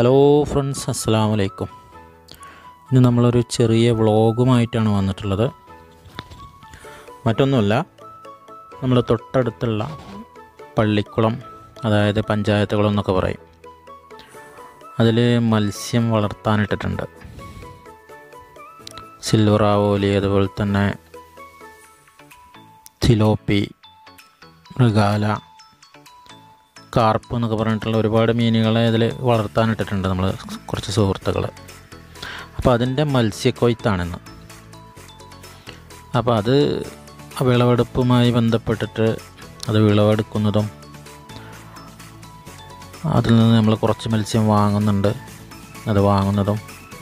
hello friends അസ്സാം വലൈക്കും ഇന്ന് നമ്മളൊരു ചെറിയ വ്ളോഗുമായിട്ടാണ് വന്നിട്ടുള്ളത് മറ്റൊന്നുമല്ല നമ്മൾ തൊട്ടടുത്തുള്ള പള്ളിക്കുളം അതായത് പഞ്ചായത്തുകുളം എന്നൊക്കെ പറയും അതിൽ മത്സ്യം വളർത്താനിട്ടിട്ടുണ്ട് സിൽവർ ആവോലി അതുപോലെ തന്നെ തിലോപ്പി മൃഗാല കാർപ്പ് എന്നൊക്കെ പറഞ്ഞിട്ടുള്ള ഒരുപാട് മീനുകളെ ഇതിൽ വളർത്താനിട്ടിട്ടുണ്ട് നമ്മൾ കുറച്ച് സുഹൃത്തുക്കൾ അപ്പോൾ അതിൻ്റെ മത്സ്യക്കൊയ്ത്താണിന്ന് അപ്പോൾ അത് വിളവെടുപ്പുമായി ബന്ധപ്പെട്ടിട്ട് അത് വിളവെടുക്കുന്നതും അതിൽ നിന്ന് നമ്മൾ കുറച്ച് മത്സ്യം വാങ്ങുന്നുണ്ട് അത് വാങ്ങുന്നതും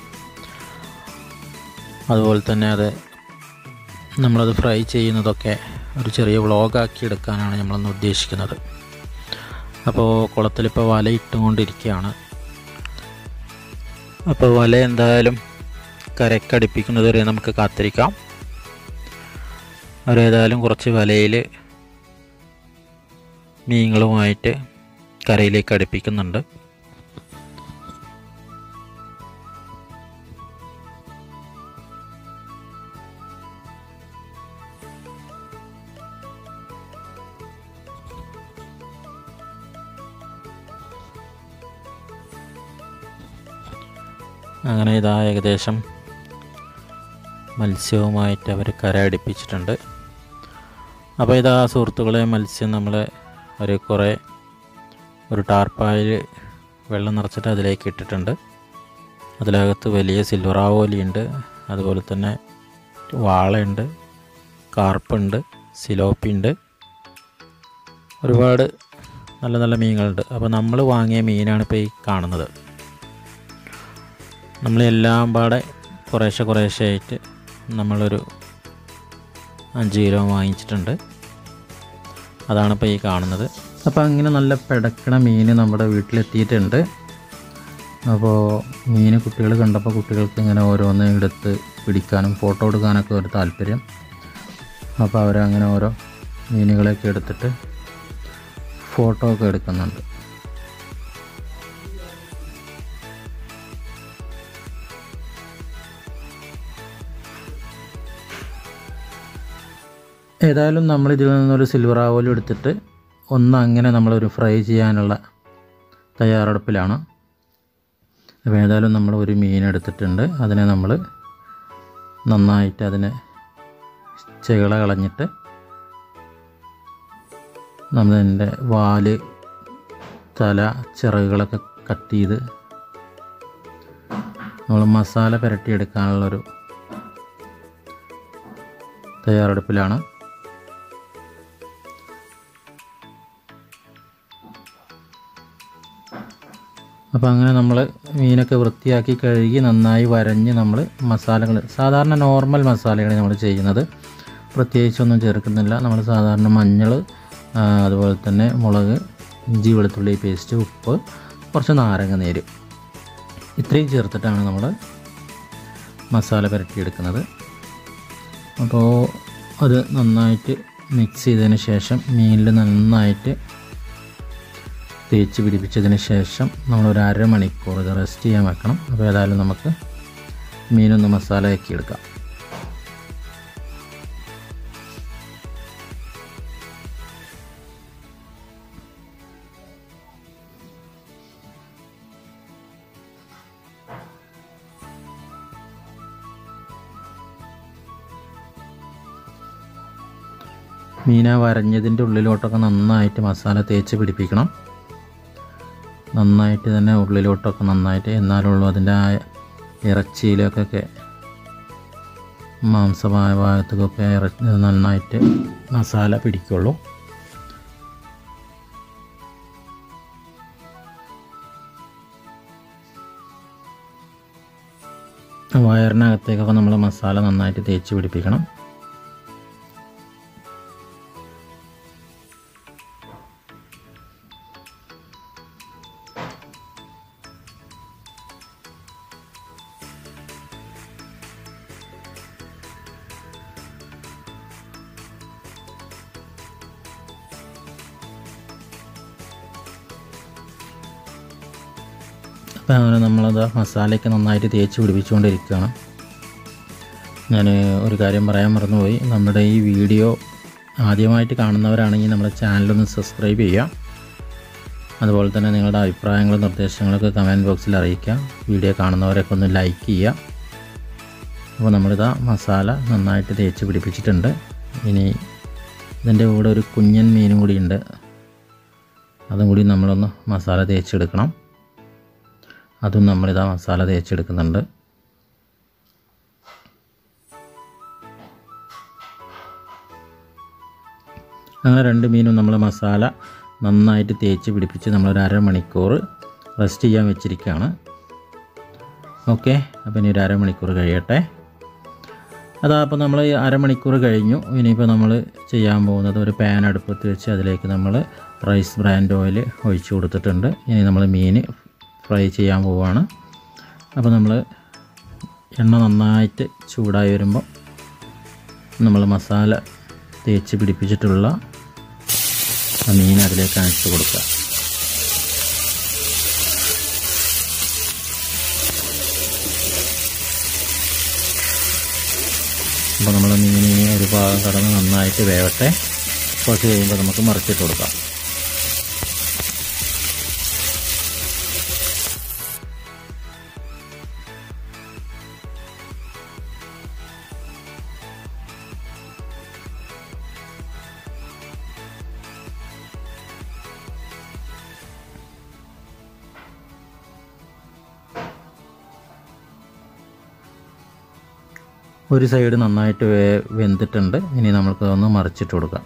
അതുപോലെ തന്നെ അത് നമ്മളത് ഫ്രൈ ചെയ്യുന്നതൊക്കെ ഒരു ചെറിയ വ്ളോഗാക്കി എടുക്കാനാണ് നമ്മളൊന്ന് ഉദ്ദേശിക്കുന്നത് അപ്പോൾ കുളത്തിലിപ്പോൾ വല ഇട്ടുകൊണ്ടിരിക്കുകയാണ് അപ്പോൾ വല എന്തായാലും കരക്കടിപ്പിക്കുന്നത് വരെ നമുക്ക് കാത്തിരിക്കാം അവരേതായാലും കുറച്ച് വലയിൽ മീനുകളുമായിട്ട് കരയിലേക്ക് അടുപ്പിക്കുന്നുണ്ട് അങ്ങനെ ഇതാ ഏകദേശം മത്സ്യവുമായിട്ട് അവർ കര അടുപ്പിച്ചിട്ടുണ്ട് അപ്പോൾ ഇതാ സുഹൃത്തുക്കളെ മത്സ്യം നമ്മൾ ഒരു കുറേ ഒരു ടാർപ്പായിൽ വെള്ളം നിറച്ചിട്ട് അതിലേക്ക് ഇട്ടിട്ടുണ്ട് അതിനകത്ത് വലിയ സിൽവർ ആവോലിയുണ്ട് അതുപോലെ തന്നെ വാളയുണ്ട് കാർപ്പുണ്ട് സിലോപ്പി ഉണ്ട് ഒരുപാട് നല്ല നല്ല മീനുകളുണ്ട് അപ്പോൾ നമ്മൾ വാങ്ങിയ മീനാണ് ഇപ്പോൾ ഈ കാണുന്നത് നമ്മളെല്ലാം പാടെ കുറേശ്ശെ കുറേശ്ശെ ആയിട്ട് നമ്മളൊരു അഞ്ച് കിലോ വാങ്ങിച്ചിട്ടുണ്ട് അതാണ് ഇപ്പോൾ ഈ കാണുന്നത് അപ്പോൾ അങ്ങനെ നല്ല പിടക്കണ മീൻ നമ്മുടെ വീട്ടിലെത്തിയിട്ടുണ്ട് അപ്പോൾ മീൻ കുട്ടികൾ കണ്ടപ്പോൾ കുട്ടികൾക്ക് ഇങ്ങനെ ഓരോന്ന് എടുത്ത് പിടിക്കാനും ഫോട്ടോ എടുക്കാനൊക്കെ ഒരു താല്പര്യം അപ്പോൾ അവരങ്ങനെ ഓരോ മീനുകളെയൊക്കെ എടുത്തിട്ട് ഫോട്ടോ ഒക്കെ എടുക്കുന്നുണ്ട് ഏതായാലും നമ്മൾ ഇതിൽ നിന്നൊരു സിൽവർ ആവോലി എടുത്തിട്ട് ഒന്ന് അങ്ങനെ നമ്മളൊരു ഫ്രൈ ചെയ്യാനുള്ള തയ്യാറെടുപ്പിലാണ് അപ്പോൾ ഏതായാലും നമ്മൾ ഒരു മീൻ എടുത്തിട്ടുണ്ട് അതിനെ നമ്മൾ നന്നായിട്ട് അതിനെ ചെകള കളഞ്ഞിട്ട് നമ്മളതിൻ്റെ വാല് തല ചിറകുകളൊക്കെ കട്ട് ചെയ്ത് നമ്മൾ മസാല പുരട്ടിയെടുക്കാനുള്ളൊരു തയ്യാറെടുപ്പിലാണ് അപ്പോൾ അങ്ങനെ നമ്മൾ മീനൊക്കെ വൃത്തിയാക്കി കഴുകി നന്നായി വരഞ്ഞ് നമ്മൾ മസാലകൾ സാധാരണ നോർമൽ മസാലയാണ് നമ്മൾ ചെയ്യുന്നത് പ്രത്യേകിച്ചൊന്നും ചേർക്കുന്നില്ല നമ്മൾ സാധാരണ മഞ്ഞൾ ആ, അതുപോലെ തന്നെ മുളക് ഇഞ്ചി വെളുത്തുള്ളി പേസ്റ്റ് ഉപ്പ് കുറച്ച് നാരങ്ങ നീര് ഇത്രയും ചേർത്തിട്ടാണ് നമ്മൾ മസാല പുരട്ടിയെടുക്കുന്നത് അപ്പോൾ അത് നന്നായിട്ട് മിക്സ് ചെയ്തതിന് ശേഷം മീനിൽ നന്നായിട്ട് തേച്ച് പിടിപ്പിച്ചതിന് ശേഷം നമ്മളൊരു അരമണിക്കൂർ ഇത് റെസ്റ്റ് ചെയ്യാൻ വെക്കണം അപ്പോൾ ഏതായാലും നമുക്ക് മീനൊന്ന് മസാലയാക്കി എടുക്കാം മീന വരഞ്ഞതിൻ്റെ ഉള്ളിലോട്ടൊക്കെ നന്നായിട്ട് മസാല തേച്ച് പിടിപ്പിക്കണം നന്നായിട്ട് തന്നെ ഉള്ളിലോട്ടൊക്കെ നന്നായിട്ട് എന്നാലുള്ളൂ അതിൻ്റെ ആ ഇറച്ചിയിലേക്കൊക്കെ മാംസമായ ഭാഗത്തേക്കൊക്കെ ഇറച്ചി നന്നായിട്ട് മസാല പിടിക്കുള്ളൂ വയറിനകത്തേക്കൊക്കെ നമ്മൾ മസാല നന്നായിട്ട് തേച്ച് പിടിപ്പിക്കണം അപ്പോൾ അങ്ങനെ നമ്മളത് മസാലയൊക്കെ നന്നായിട്ട് തേച്ച് പിടിപ്പിച്ചുകൊണ്ടിരിക്കുകയാണ് ഞാൻ ഒരു കാര്യം പറയാൻ മറന്നുപോയി നമ്മുടെ ഈ വീഡിയോ ആദ്യമായിട്ട് കാണുന്നവരാണെങ്കിൽ നമ്മുടെ ചാനലൊന്ന് സബ്സ്ക്രൈബ് ചെയ്യുക അതുപോലെ തന്നെ നിങ്ങളുടെ അഭിപ്രായങ്ങളും നിർദ്ദേശങ്ങളൊക്കെ കമൻറ്റ് ബോക്സിൽ അറിയിക്കുക വീഡിയോ കാണുന്നവരൊക്കെ ഒന്ന് ലൈക്ക് ചെയ്യുക അപ്പോൾ നമ്മളിതാ മസാല നന്നായിട്ട് തേച്ച് പിടിപ്പിച്ചിട്ടുണ്ട് ഇനി ഇതിൻ്റെ കൂടെ ഒരു കുഞ്ഞൻ മീനും കൂടി ഉണ്ട് അതും കൂടി നമ്മളൊന്ന് മസാല തേച്ചെടുക്കണം അതും നമ്മളിതാ മസാല തേച്ചെടുക്കുന്നുണ്ട് അങ്ങനെ രണ്ട് മീനും നമ്മൾ മസാല നന്നായിട്ട് തേച്ച് പിടിപ്പിച്ച് നമ്മളൊരു അരമണിക്കൂർ റെസ്റ്റ് ചെയ്യാൻ വെച്ചിരിക്കുകയാണ് ഓക്കെ അപ്പോൾ ഇനി ഒരു അരമണിക്കൂർ കഴിയട്ടെ അതാ അപ്പോൾ നമ്മൾ ഈ അരമണിക്കൂർ കഴിഞ്ഞു ഇനിയിപ്പോൾ നമ്മൾ ചെയ്യാൻ പോകുന്നത് ഒരു പാൻ അടുപ്പത്ത് വെച്ച് അതിലേക്ക് നമ്മൾ റൈസ് ബ്രാൻഡ് ഓയിൽ ഒഴിച്ച് കൊടുത്തിട്ടുണ്ട് ഇനി നമ്മൾ മീൻ ഫ്രൈ ചെയ്യാൻ പോവുകയാണ് അപ്പോൾ നമ്മൾ എണ്ണ നന്നായിട്ട് ചൂടായി വരുമ്പോൾ നമ്മൾ മസാല തേച്ച് പിടിപ്പിച്ചിട്ടുള്ള ആ മീൻ അതിലേക്ക് അഴിച്ചു കൊടുക്കുക അപ്പോൾ നമ്മൾ മീനിനെ ഒരു ഭാഗം കടന്ന് നന്നായിട്ട് വേവട്ടെ കുറച്ച് കഴിയുമ്പോൾ നമുക്ക് മറിച്ചിട്ട് കൊടുക്കാം ഒരു സൈഡ് നന്നായിട്ട് വേ വെന്തിട്ടുണ്ട് ഇനി നമുക്ക് ഒന്ന് മറിച്ചിട്ട് കൊടുക്കാം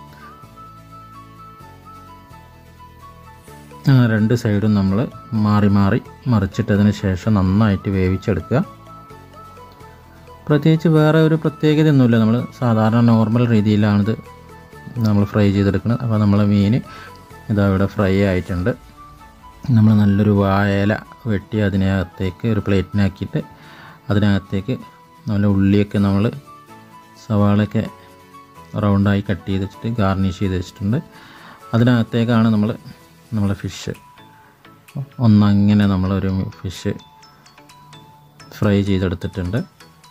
അങ്ങനെ രണ്ട് സൈഡും നമ്മൾ മാറി മാറി മറിച്ചിട്ടതിന് ശേഷം നന്നായിട്ട് വേവിച്ചെടുക്കുക പ്രത്യേകിച്ച് വേറെ ഒരു പ്രത്യേകതയൊന്നുമില്ല നമ്മൾ സാധാരണ നോർമൽ രീതിയിലാണിത് നമ്മൾ ഫ്രൈ ചെയ്തെടുക്കുന്നത് അപ്പോൾ നമ്മൾ മീൻ ഇതാ ഇവിടെ ഫ്രൈ ആയിട്ടുണ്ട് നമ്മൾ നല്ലൊരു വാഴയില വെട്ടി അതിനകത്തേക്ക് ഒരു പ്ലേറ്റിനാക്കിയിട്ട് അതിനകത്തേക്ക് നല്ല ഉള്ളിയൊക്കെ നമ്മൾ സവാളയൊക്കെ റൗണ്ടായി കട്ട് ചെയ്ത് വെച്ചിട്ട് ഗാർണിഷ് ചെയ്ത് വെച്ചിട്ടുണ്ട് അതിനകത്തേക്കാണ് നമ്മൾ നമ്മളെ ഫിഷ് ഒന്നങ്ങനെ നമ്മളൊരു ഫിഷ് ഫ്രൈ ചെയ്തെടുത്തിട്ടുണ്ട്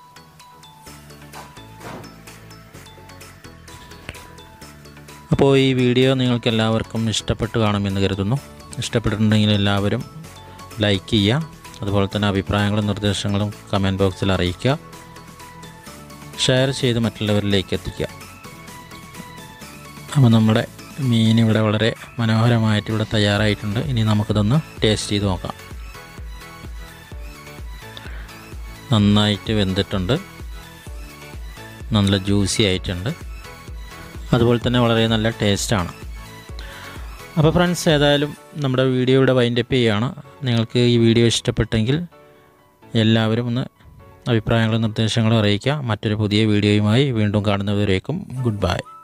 അപ്പോൾ ഈ വീഡിയോ നിങ്ങൾക്ക് എല്ലാവർക്കും ഇഷ്ടപ്പെട്ട് കാണുമെന്ന് കരുതുന്നു ഇഷ്ടപ്പെട്ടിട്ടുണ്ടെങ്കിൽ എല്ലാവരും ലൈക്ക് ചെയ്യുക അതുപോലെ തന്നെ അഭിപ്രായങ്ങളും നിർദ്ദേശങ്ങളും കമൻറ്റ് ബോക്സിൽ അറിയിക്കുക ഷെയർ ചെയ്ത് മറ്റുള്ളവരിലേക്ക് എത്തിക്കുക അപ്പോൾ നമ്മുടെ മീൻ ഇവിടെ വളരെ മനോഹരമായിട്ട് ഇവിടെ തയ്യാറായിട്ടുണ്ട് ഇനി നമുക്കിതൊന്ന് ടേസ്റ്റ് ചെയ്ത് നോക്കാം നന്നായിട്ട് വെന്തിട്ടുണ്ട് നല്ല ജ്യൂസി ആയിട്ടുണ്ട് അതുപോലെ തന്നെ വളരെ നല്ല ടേസ്റ്റാണ് അപ്പോൾ ഫ്രണ്ട്സ് ഏതായാലും നമ്മുടെ വീഡിയോ ഇവിടെ വൈൻഡപ്പ് ചെയ്യുകയാണ് നിങ്ങൾക്ക് ഈ വീഡിയോ ഇഷ്ടപ്പെട്ടെങ്കിൽ എല്ലാവരും ഒന്ന് അഭിപ്രായങ്ങളും നിർദ്ദേശങ്ങളും അറിയിക്കുക മറ്റൊരു പുതിയ വീഡിയോയുമായി വീണ്ടും കാണുന്നവരേക്കും ഗുഡ് ബൈ